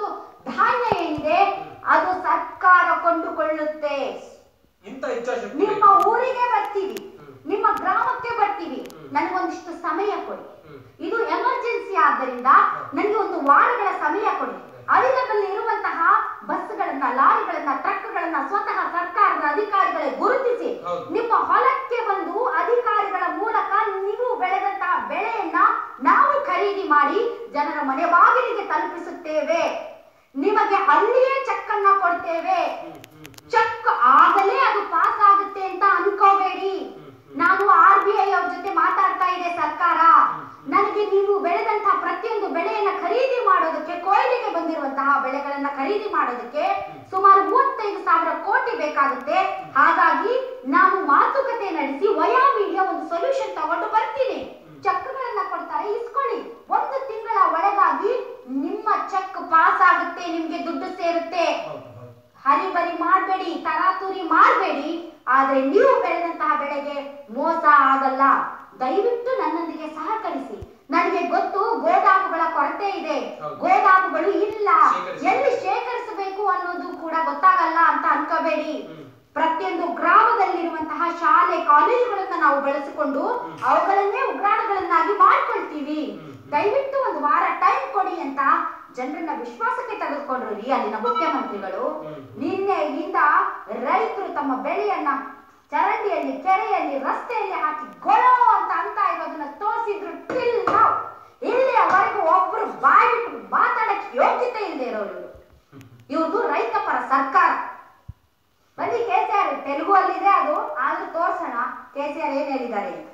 ಧಾನ್ಯ ಏನಿದೆ ಅದು ಸರ್ಕಾರ ಕೊಂಡುಕೊಳ್ಳುತ್ತೆ ಇಂಥ ಇಚ್ಛಾಶಕ್ತಿ ನಿಮ್ಮ ಬೇಕು. ಊರಿಗೆ ಬರ್ತೀವಿ ಹ್ಮ್. ನಿಮ್ಮ ಗ್ರಾಮಕ್ಕೆ ಬರ್ತೀವಿ ಹ್ಮ್. ನನಗೊಂದಿಷ್ಟು ಸಮಯ ಕೊಡಿ ಹ್ಮ್. ಇದು ಎಮರ್ಜೆನ್ಸಿ ಆದ್ದರಿಂದ ನನಗೆ ಒಂದು ವಾರಗಳ ಸಮಯ ಕೊಡಿ ಅವೈಲಬಲ್ ಇರುವಂತಹ ಬಸ್ಗಳನ್ನ ಲಾರಿಗಳನ್ನ ಟ್ರಕ್ಗಳನ್ನ ಸ್ವತಃ ಸರ್ಕಾರದ ಅಧಿಕಾರಿಗಳೇ ಗುರುತಿಸಿ ಹೌದು. ನಿಮ್ಮ ಹೊಲಕ್ಕೆ ಬಂದು ಅಧಿಕಾರಿಗಳ ಮೂಲಕ ನೀವು ಬೆಳೆದಂತಹ ಬೆಳೆಯನ್ನ ನಾವು ಖರೀದಿ ಮಾಡಿ ಜನರ ಮನೆ ಬಾಗಿಲಿಗೆ ತಲುಪಿಸುತ್ತೇವೆ ನಿಮಗೆ ಅಲ್ಲಿಯೇ ಚೆಕ್ ಅನ್ನ ಕೊಡ್ತೇವೆ ಹ್ಮ್, ಹ್ಮ್, ಹ್ಮ್. ಚೆಕ್ ಆಗಲೇ ಅದು ಪಾಸ್ ಆಗುತ್ತೆ ಅಂತ ಅನ್ಕೋಬೇಡಿ ಹ್ಮ್. ನಾನು ಆರ್ ಬಿ ಐ ಅವ್ರ ಜೊತೆ ಮಾತಾಡ್ತಾ ಇದೆ ಸರ್ಕಾರ ನನಗೆ ನೀವು ಬೆಳೆದಂತಹ ಪ್ರತಿಯೊಂದು ಬೆಳೆಯನ್ನ ಖರೀದಿ ಮಾಡೋದಕ್ಕೆ ಕೊಯ್ಲಿಗೆ ಬಂದಿರುವಂತಹ ಬೆಳೆಗಳನ್ನ ಖರೀದಿ ಮಾಡೋದಕ್ಕೆ ಸುಮಾರು ಮೂವತ್ತೈದು ಸಾವಿರ ಕೋಟಿ ಬೇಕಾಗುತ್ತೆ ಹಾಗಾಗಿ ನಾನು ಮಾತುಕತೆ ನಡೆಸಿ ವಯಾ ಮೀಡಿಯಾ ಒಂದು ಸೊಲ್ಯೂಷನ್ ತಗೊಂಡು ಬರ್ತೀನಿ ಚೆಕ್ಗಳನ್ನ ಕೊಡ್ತಾರೆ ಇಸ್ಕೊಳ್ಳಿ ಒಂದು ತಿಂಗಳ ಒಳಗಾಗಿ ನಿಮ್ಮ ಚೆಕ್ ಪಾಸ್ ಆಗುತ್ತೆ ನಿಮ್ಗೆ ದುಡ್ಡು ಸೇರುತ್ತೆ ಹೌದು, ಹೌದು. ಹರಿಬರಿ ಮಾಡಬೇಡಿ ತರಾತುರಿ ಮಾಡಬೇಡಿ ಆದ್ರೆ ನೀವು ಬೆಳೆದಂತಹ ಬೆಳೆಗೆ ಮೋಸ ಆಗಲ್ಲ ದಯವಿಟ್ಟು ನನ್ನೊಂದಿಗೆ ಸಹಕರಿಸಿ ನನಗೆ ಗೊತ್ತು ಗೋದಾಮುಗಳ ಕೊರತೆ ಇದೆ ಹೌದು. ಗೋದಾಮುಗಳು ಇಲ್ಲ ಶೇಖರಿಸಿ. ಎಲ್ಲಿ ಶೇಖರಿಸಬೇಕು ಅನ್ನೋದು ಕೂಡ ಗೊತ್ತಾಗಲ್ಲ ಅಂತ ಅನ್ಕೋಬೇಡಿ ಹ್ಮ್. ಪ್ರತಿಯೊಂದು ಗ್ರಾಮದಲ್ಲಿರುವಂತಹ ಶಾಲೆ ಕಾಲೇಜುಗಳನ್ನ ನಾವು ಬಳಸಿಕೊಂಡು ಹ್ಮ್. ಅವುಗಳನ್ನೇ ಉಗ್ರಾಣಗಳನ್ನಾಗಿ ಮಾಡ್ಕೊಳ್ತೀವಿ ಹ್ಮ್. ದಯವಿಟ್ಟು ಒಂದು ವಾರ ಟೈಮ್ ಕೊಡಿ ಅಂತ ಜನರನ್ನ ವಿಶ್ವಾಸಕ್ಕೆ ತೆಗೆದುಕೊಂಡ್ರು ರೀ ಅಲ್ಲಿನ ಮುಖ್ಯಮಂತ್ರಿಗಳು ಹ್ಮ್. ನಿನ್ನೆಯಿಂದ ರೈತರು ತಮ್ಮ ಬೆಳೆಯನ್ನ ಚರಂಡಿಯಲ್ಲಿ ಕೆರೆಯಲ್ಲಿ ರಸ್ತೆಯಲ್ಲಿ ಹಾಕಿ ಗೊಳೋ ಅಂತ ಅಂತ ಇರೋದನ್ನ ತೋರಿಸಿದ್ರು ಟಿಲ್ ನಾವು ಇಲ್ಲಿಯವರೆಗೂ ಒಬ್ರು ಬಾಯಿ ಬಿಟ್ಟು ಮಾತಾಡಕ್ಕೆ ಯೋಗ್ಯತೆ ಇಲ್ಲದೆ ಇರೋರು ಇವ್ರು. ಇವ್ರದ್ದು ರೈತ ಪರ ಸರ್ಕಾರ ಬನ್ನಿ ಕೆ ಸಿ ಆರ್ ತೆಲುಗು ಅಲ್ಲಿದೆ ಅದು ಆದ್ರೂ ತೋರ್ಸೋಣ ಕೆ ಸಿ ಆರ್ ಏನ್ ಹೇಳಿದ್ದಾರೆ ಅಂತ.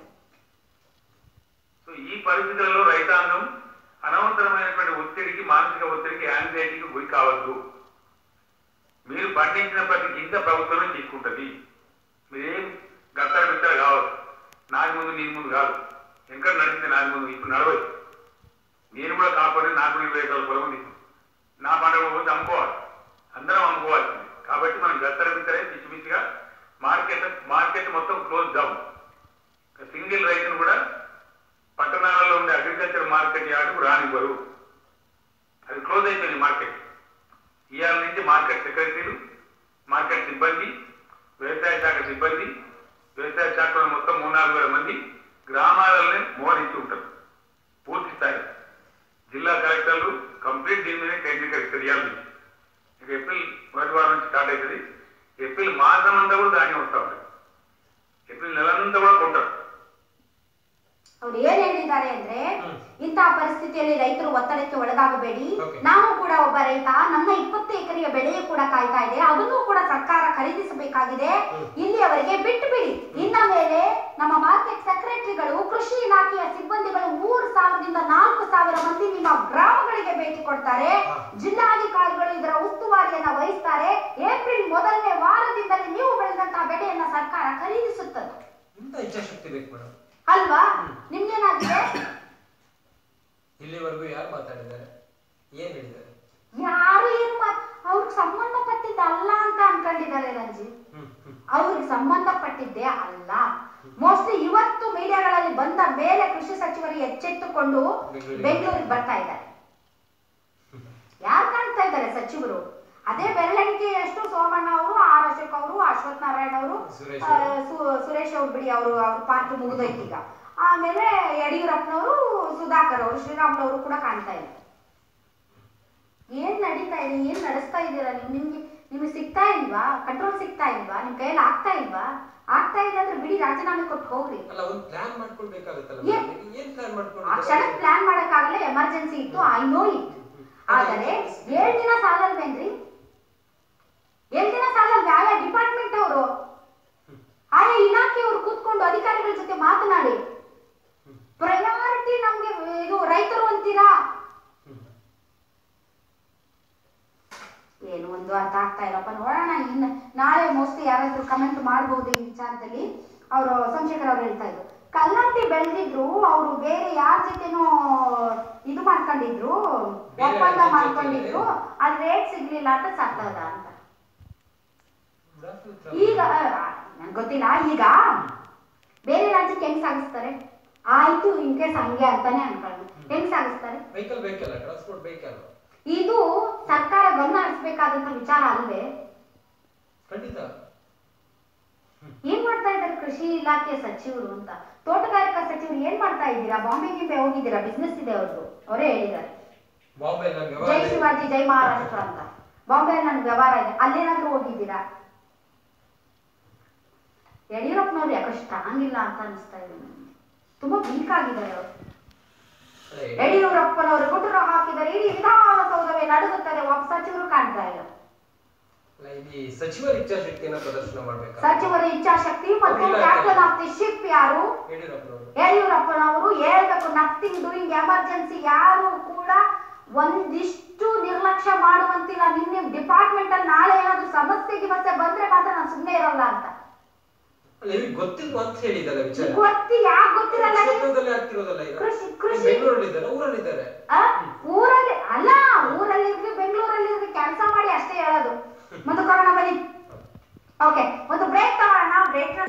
సో ఈ పరిస్థితులలో రైతాంగం అనవసరమైనటువంటి ఒత్తిడికి మానసిక ఒత్తిడికి యాంగ్జైటీకి గురి కావద్దు మీరు పండించిన ప్రతి గింజ ప్రభుత్వమే తీసుకుంటది మీరేం గత్తర బిత్తర కావద్దు నాది ముందు నీ ముందు కాదు వెనక నడిచింది నాది ముందు ఇప్పుడు నడవదు నేను కూడా కాపాడి నాకు కూడా ఇరవై ఎకరాల పొలం ఉంది నా పంట పోతే అమ్ముకోవాలి అందరం అమ్ముకోవాల్సింది కాబట్టి మనం గత్తర బిత్తరే పిచ్చి పిచ్చిగా మార్కెట్ మార్కెట్ మొత్తం క్లోజ్ డౌన్ సింగిల్ రైతును కూడా పట్టణాలలో ఉండే అగ్రికల్చర్ మార్కెట్ యార్డుకు రానివ్వరు అది క్లోజ్ అయిపోయింది మార్కెట్ ఇవాళ నుంచి మార్కెట్ సెక్రటరీలు మార్కెట్ సిబ్బంది వ్యవసాయ శాఖ సిబ్బంది వ్యవసాయ శాఖలో మొత్తం మూడు నాలుగు వేల మంది గ్రామాలనే మోహరించి ఉంటారు పూర్తి స్థాయి జిల్లా కలెక్టర్లు కంప్లీట్ దీని మీద కేంద్రీకరిస్తారు ఇవాళ నుంచి ఇక ఏప్రిల్ మొదటి వారం నుంచి స్టార్ట్ అవుతుంది ఏప్రిల్ మాసం అంతా కూడా ధాన్యం వస్తూ ఉంటుంది ఏప్రిల్ నెలంతా కూడా కొంటారు ಅವ್ರು ಏನ್ ಹೇಳಿದ್ದಾರೆ ಅಂದ್ರೆ ಹ್ಮ್. ಇಂತಹ ಪರಿಸ್ಥಿತಿಯಲ್ಲಿ ರೈತರು ಒತ್ತಡಕ್ಕೆ ಒಳಗಾಗಬೇಡಿ Okay. ನಾನು ಕೂಡ ಒಬ್ಬ ರೈತ ನನ್ನ ಇಪ್ಪತ್ತು ಎಕರೆಯ ಬೆಳೆಯು ಕೂಡ ಕಾಯ್ತಾ ಇದೆ ಅದನ್ನು ಕೂಡ ಸರ್ಕಾರ ಖರೀದಿಸಬೇಕಾಗಿದೆ ಹ್ಮ್. ಇಲ್ಲಿಯವರೆಗೆ ಬಿಟ್ಟು ಬಿಡಿ ಇನ್ನ ಮೇಲೆ ನಮ್ಮ ಮಾರ್ಕೆಟ್ ಸೆಕ್ರೆಟರಿಗಳು ಕೃಷಿ ಇಲಾಖೆಯ ಸಿಬ್ಬಂದಿಗಳು ಮೂರು ಸಾವಿರದಿಂದ ನಾಲ್ಕು ಸಾವಿರ ಮಂದಿ ನಿಮ್ಮ ಗ್ರಾಮಗಳಿಗೆ ಭೇಟಿ ಕೊಡ್ತಾರೆ ಹಾ. ಜಿಲ್ಲಾಧಿಕಾರಿಗಳು ಇದರ ಉಸ್ತುವಾರಿಯನ್ನ ವಹಿಸ್ತಾರೆ ಏಪ್ರಿಲ್ ಮೊದಲನೇ ವಾರದಿಂದಲೇ ನೀವು ಬೆಳೆದಂತಹ ಬೆಳೆಯನ್ನ ಸರ್ಕಾರ ಖರೀದಿಸುತ್ತದೆ ಇಂಥ ಇಚ್ಛಾಶಕ್ತಿ ಬೇಕು ಮೇಡಮ್ ಅಲ್ವಾ ಹ್ಮ್. ನಿಮ್ಗೇನಾಗಿದೆ ಇಲ್ಲಿವರೆಗೂ ಯಾರು ಮಾತಾಡಿದ್ದಾರೆ ಏನ್ ಹೇಳಿದ್ದಾರೆ ಯಾರು ಏನು ಮಾತ್ ಅವ್ರಿಗೆ ಸಂಬಂಧಪಟ್ಟಿದ್ದ ಅಲ್ಲ ಅಂತ ಅನ್ಕೊಂಡಿದ್ದಾರೆ ರಂಜಿತ್ ಹ್ಮ್ ಹ್ಮ್ ಅವ್ರಿಗೆ ಸಂಬಂಧಪಟ್ಟಿದ್ದೇ ಅಲ್ಲ ಮೋಸ್ಟ್ಲಿ ಇವತ್ತು ಮೀಡಿಯಾಗಳಲ್ಲಿ ಬಂದ ಮೇಲೆ ಕೃಷಿ ಸಚಿವರು ಎಚ್ಚೆತ್ತುಕೊಂಡು ಬೆಂಗಳೂರಿಗೆ ಬೆಂಗಳೂರಿಗೆ ಬರ್ತಾ ಇದ್ದಾರೆ ಯಾರು ಕಾಣ್ತಾ ಇದ್ದಾರೆ ಸಚಿವರು ಅದೇ ಬೆರಳೆಣಿಕೆಯಷ್ಟು ಸೋಮಣ್ಣ ಅವರು ಆರ್ ಅಶೋಕ್ ಅವರು ಅಶ್ವಥ್ ನಾರಾಯಣ ಅವರು ಸುರೇಶ್ ಆ, ಸು- ಸುರೇಶ್ ಅವ್ರು ಬಿಡಿ ಅವರು ಅವ್ರ ಪಾರ್ಟಿ ಮುಗಿದೋಯ್ತು ಈಗ ಆಮೇಲೆ ಯಡಿಯೂರಪ್ಪನವರು ಸುಧಾಕರ್ ಅವರು ಶ್ರೀರಾಮ್ನವರು ಕೂಡ ಕಾಣ್ತಾ ಇಲ್ಲ ಏನ್ ನಡೀತಾ ಇದೆ ಏನ್ ನಡೆಸ್ತಾ ಇದ್ದೀರಾ ನೀವು ನಿಮ್ಗೆ ನಿಮ್ಗೆ ಸಿಗ್ತಾ ಇಲ್ವಾ ಕಂಟ್ರೋಲ್ ಸಿಗ್ತಾ ಇಲ್ವಾ ನಿಮ್ ಕೈಯಲ್ಲಿ ಆಗ್ತಾ ಇಲ್ವಾ ಆಗ್ತಾ ಇಲ್ಲ ಅಂದ್ರೆ ಬಿಡಿ ರಾಜೀನಾಮೆ ಕೊಟ್ಟು ಹೋಗ್ರಿ ಅಲ್ಲ ಒಂದು ಪ್ಲಾನ್ ಮಾಡ್ಕೊಳ್ಬೇಕಾಗುತ್ತಲ್ಲ ಏನ್- madam? ಏನ್ ಪ್ಲಾನ್ ಆ ಕ್ಷಣಕ್ಕೆ ಮಾಡ್ಕೊಂಡು ಪ್ಲಾನ್ ಮಾಡಕ್ಕಾಗಲ್ಲ ಎಮರ್ಜೆನ್ಸಿ ಇತ್ತು ಐ ನೋ ಇಟ್ ಆದರೆ ಏಳ್ ದಿನ ಸಾಲಲ್ವೇನ್ರಿ ಏಳ್ ದಿನ ಸಾಲಲ್ವೇ ಆಯಾ ಡಿಪಾರ್ಟ್ಮೆಂಟ್ ಅವರು ಆಯಾ ಇಲಾಖೆಯವರು ಕೂತ್ಕೊಂಡು ಅಧಿಕಾರಿಗಳ ಜೊತೆ ಮಾತನಾಡಿ ಪ್ರಯಾರಿಟಿ ನಮ್ಗೆ ಇದು ರೈತರು ಅಂತೀರಾ ಏನು ಒಂದು ಅರ್ಥ ಆಗ್ತಾ ಇಲ್ಲಪ್ಪ ನೋಡೋಣ ಇನ್ನು ನಾಳೆ ಮೋಸ್ಟ್ಲಿ ಯಾರಾದ್ರೂ ಕಮೆಂಟ್ ಮಾಡಬಹುದು ಈ ವಿಚಾರದಲ್ಲಿ ಅವರು ಸೋಮಶೇಖರ್ ಅವ್ರು ಹೇಳ್ತಾ ಇದ್ರು ಕಲ್ಲಂಗಡಿ ಬೆಳೆದಿದ್ರು ಅವರು ಬೇರೆ ಯಾರ ಜೊತೆನೋ ಇದು ಮಾಡ್ಕೊಂಡಿದ್ರು ಬೇರೆ ಒಪ್ಪಂದ ರೈತರ ಮಾಡ್ಕೊಂಡಿದ್ರು ಅದ್ ರೇಟ್ ಸಿಗ್ಲಿಲ್ಲ ಅಂತ ಸತ್ತದ ಅಂತ ಈಗ ನಂಗೆ ಗೊತ್ತಿಲ್ಲ ಈಗ ಬೇರೆ ರಾಜ್ಯಕ್ಕೆ ಹೆಂಗ್ ಸಾಗಿಸ್ತಾರೆ ಆಯ್ತು ಇನ್ ಕೇಸ್ ಹಂಗೆ ಅಂತಾನೆ ಅನ್ಕೊಂಡು ಹೆಂಗ್ ಸಾಗಿಸ್ತಾರೆ ವೆಹಿಕಲ್ ಬೇಕಲ್ಲ ಟ್ರಾನ್ಸ್ಪೋರ್ಟ್ ಬೇಕಲ್ಲ ಇದು ಸರ್ಕಾರ ಗಮನ ಹರಿಸಬೇಕಾದಂತ ವಿಚಾರ ಅಲ್ವೇ ಖಂಡಿತ ಏನ್ ಮಾಡ್ತಾ ಇದ್ದಾರೆ ಕೃಷಿ ಇಲಾಖೆ ಸಚಿವರು ಅಂತ ತೋಟಗಾರಿಕಾ ಸಚಿವರು ಏನ್ ಮಾಡ್ತಾ ಇದ್ದೀರಾ ಬಾಂಬೆ ಗಿಂಬೆ ಹೋಗಿದ್ದೀರಾ ಬಿಸ್ನೆಸ್ ಇದೆ ಅವ್ರದ್ದು ಅವರೇ ಹೇಳಿದ್ದಾರೆ ಬಾಂಬೆ ಜೈ ವ್ಯವಹಾರ ಶಿವಾಜಿ ಜೈ ಮಹಾರಾಷ್ಟ್ರ ಅಂತ ಬಾಂಬೆ ನನ್ ವ್ಯವಹಾರ ಇದೆ ಅಲ್ಲೇನಾದ್ರೂ ಹೋಗಿದ್ದೀರಾ ಯಡಿಯೂರಪ್ಪನವ್ರು ಯಾಕೋ ಸ್ಟ್ರಾಂಗ್ ಇಲ್ಲ ಅಂತ ಅನಿಸ್ತಾ ಇದೆ ನನಗೆ ತುಂಬಾ ವೀಕ್ ಆಗಿದ್ದಾರೆ ಅವರು ಅದೇ, ಯಡಿಯೂರಪ್ಪನವರು ಗುಟುರು ಹಾಕಿದರೆ ಇಡೀ ವಿಧಾನಸೌಧವೇ ನಡುಗುತ್ತದೆ ಒಬ್ಬ ಸಚಿವರು ಕಾಣ್ತಾ ಇಲ್ಲ ಅಲ್ಲ, ಇಲ್ಲಿ ಸಚಿವರ ಇಚ್ಛಾಶಕ್ತಿಯನ್ನ ಪ್ರದರ್ಶನ ಮಾಡ್ಬೇಕಾ ಸಚಿವರ ಇಚ್ಛಾಶಕ್ತಿ ಮತ್ತು ಅವ್ರಿಲ್ಲ ಕ್ಯಾಪ್ಟನ್ ಆಫ್ ದಿ ಶಿಪ್ ಯಾರು ಯಡಿಯೂರಪ್ಪನವರು ಯಡಿಯೂರಪ್ಪನವರು ಹೇಳ್ಬೇಕು ನಥಿಂಗ್ ಡೂಯಿಂಗ್ ಎಮರ್ಜೆನ್ಸಿ ಯಾರು ಕೂಡ ಒಂದಿಷ್ಟು ನಿರ್ಲಕ್ಷ್ಯ ಮಾಡುವಂತಿಲ್ಲ ನಿನ್ನೆ ಡಿಪಾರ್ಟ್ಮೆಂಟ್ ಅಲ್ಲಿ ನಾಳೆ ಏನಾದ್ರು ಸಮಸ್ಯೆ ಗಿಮಸ್ಯೆ ಬಂದ್ರೆ ಮಾತ್ರ ನಾನು ಸುಮ್ಮನೆ ಇರಲ್ಲ ಅಂತ ಅಲ್ಲ ಇವ್ರಿಗೆ ಗೊತ್ತಿಲ್ವಾ ಅಂತ ಹೇಳಿದಲ್ಲ ವಿಚಾರ ಗೊತ್ತಿ ಯಾಕೆ ಗೊತ್ತಿರಲ್ಲ ನಿಮ್ಗೆ? ಕ್ಷೇತ್ರದಲ್ಲೇ ಆಗ್ತಿರೋದಲ್ಲ ಈಗ ಕೃಷಿ ಕೃಷಿ ಬೆಂಗಳೂರಲ್ಲಿದ್ದಾರೆ ಊರಲ್ಲಿದ್ದಾರೆ ಆ? ಊರಲ್ಲಿ ಅಲ್ಲ ಊರಲ್ಲಿ ಇರ್ಲಿ ಬೆಂಗಳೂರಲ್ಲಿ ಇರ್ಲಿ ಕೆಲಸ ಮಾಡಿ ಅಷ್ಟೇ ಹೇಳೋದು ಮುಂದೆ ಕೊರೋನಾ ಬನ್ನಿ ಓಕೆ ಒಂದು ಬ್ರೇಕ್ ತಗೋಣ ಬ್ರೇಕ್